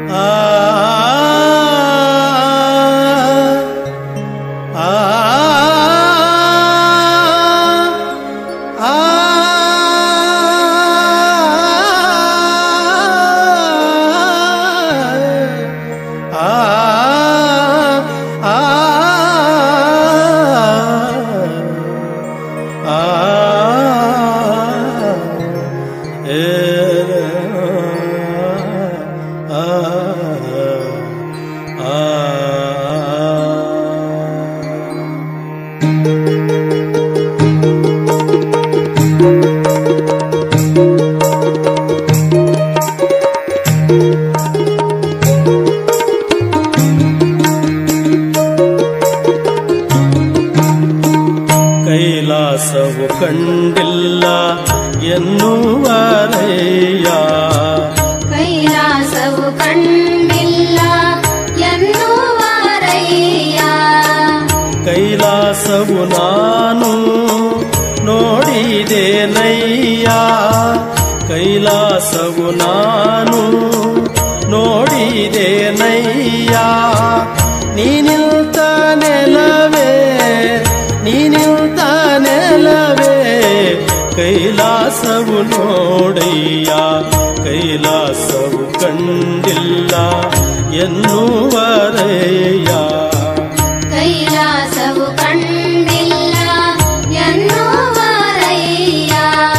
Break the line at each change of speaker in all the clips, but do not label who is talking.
ಆ ಆ ಆ ಕೈಲಾಸವು ಕಂಡಿಲ್ಲ ಎನ್ನುವರಯ್ಯ
ಕೈಲಾಸವು ಕಂಡಿಲ್ಲ ಎನ್ನುವರಯ್ಯ
ಕೈಲಾಸವು ನಾನು ನೋಡಿದೇನಯ್ಯ ಕೈಲಾಸವು ನಾನು ನೋಡಿದೇನಯ್ಯ ನೀನಿಲ್ತ ನೆಲವೇ ನೀನಿಲ್ತ ನೆಲವೇ ಕೈಲಾಸವು ನೋಡಯ್ಯ ಕೈಲಾಸವು ಕಂಡಿಲ್ಲ ಎನ್ನುವರಯ್ಯ
ಕೈಲಾಸವು ಕಂಡಿಲ್ಲ ಎನ್ನುವರಯ್ಯ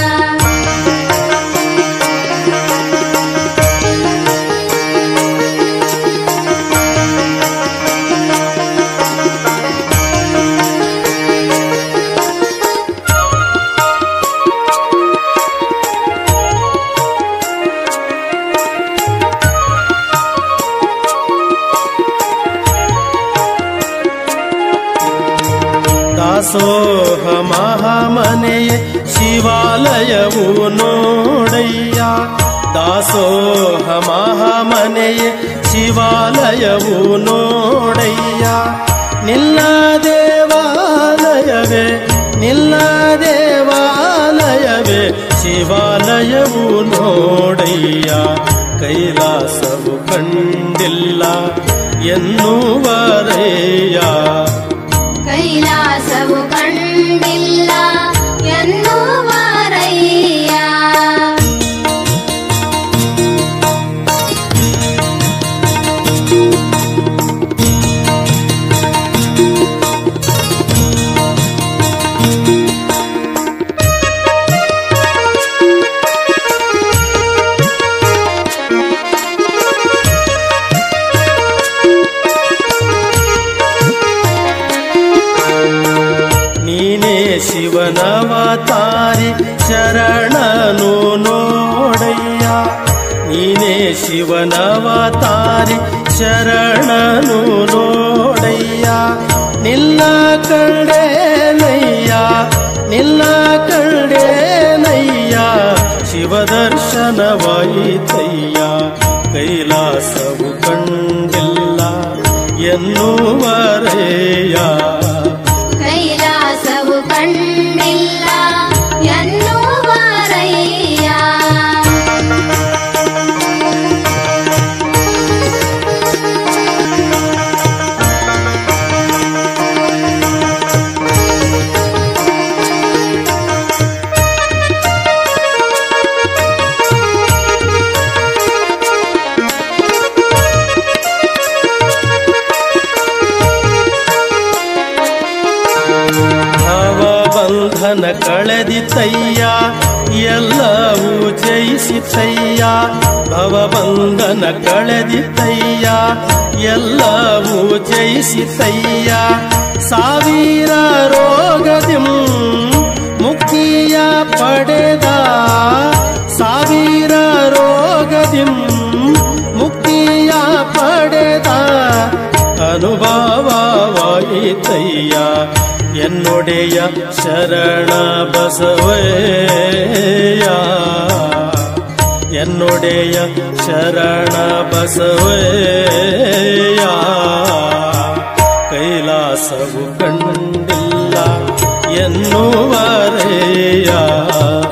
ದಾಸೋಹ ಮಹಾಮನೆಯೇ ಶಿವಾಲಯವು ನೋಡಯ್ಯ ದಾಸೋಹ ಮಹಾಮನೆಯೇ ಶಿವಾಲಯವು ನೋಡಯ್ಯ ನಿಲ್ಲ ದೇವಾಲಯವೇ ನಿಲ್ಲ ದೇವಾಲಯವೇ ಶಿವಾಲಯವು ನೋಡಯ್ಯ ಕೈಲಾಸವು ಕಂಡಿಲ್ಲ ಎನ್ನುವರಯ್ಯ
ಕೈಲಾಸವು ಕಂಡಿಲ್ಲ ಎನ್ನುವರಯ್ಯ
ನೀನೇ ಶಿವನವತಾರಿ ಶರಣನು ನೋಡಯ್ಯ ನೀನೇ ಶಿವನವತಾರಿ ಶರಣನು ನೋಡಯ್ಯ ನಿಲ್ಲ ಕಂಡೇನಯ್ಯ ನಿಲ್ಲ ಕಂಡೇನಯ್ಯ ಶಿವದರ್ಶನವಾಯಿತಯ್ಯ ಕೈಲಾಸವು ಕಂಡಿಲ್ಲ ಎನ್ನುವರೆಯ
ಕೈಲಾಸವು ಕಂಡಿಲ್ಲ ಎನ್ನುವರಯ್ಯ
ಭವಬಂಧನ ಕಳೆದಿತಯ್ಯ ಎಲ್ಲವೂ ಜಯಿಸಿತಯ್ಯ ಭವಬಂಧನ ಕಳೆದಿತಯ್ಯ ಎಲ್ಲವೂ ಜಯಿಸಿತಯ್ಯ ಸಾವಿರ ರೋಗದಿಂ ಮುಕ್ತಿಯ ಪಡೆದ ಸಾವಿರ ರೋಗದಿಂ ಮುಕ್ತಿಯ ಪಡೆದ ಅನುಭವವಾಯಿತಯ್ಯ ಎನ್ನೊಡೆಯ ಶರಣ ಬಸವಯ್ಯ ಎನ್ನೊಡೆಯ ಶರಣ ಬಸವಯ್ಯ ಕೈಲಾಸವು ಕಂಡಿಲ್ಲ ಎನ್ನುವರೆಯ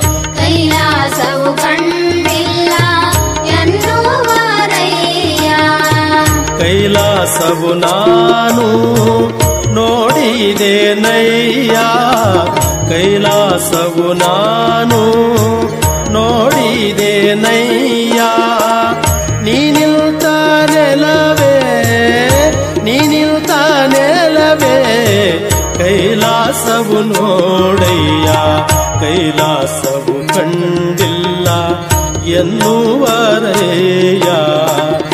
ಕೈಲಾಸವು ಕಂಡಿಲ್ಲ ಎನ್ನುವರಯ್ಯ
ಕೈಲಾಸವು ನಾನು ನೋಡಿದೇನಯ್ಯ ಕೈಲಾಸವು ನಾನು ನೋಡಿದೇನಯ್ಯ ನೀನಿಲ್ತ ನೆಲವೇ ನೀನಿಲ್ತ ನೆಲವೇ ಕೈಲಾಸವು ನೋಡಯ್ಯ ಕೈಲಾಸವು ಕಂಡಿಲ್ಲ ಎನ್ನುವರಯ್ಯ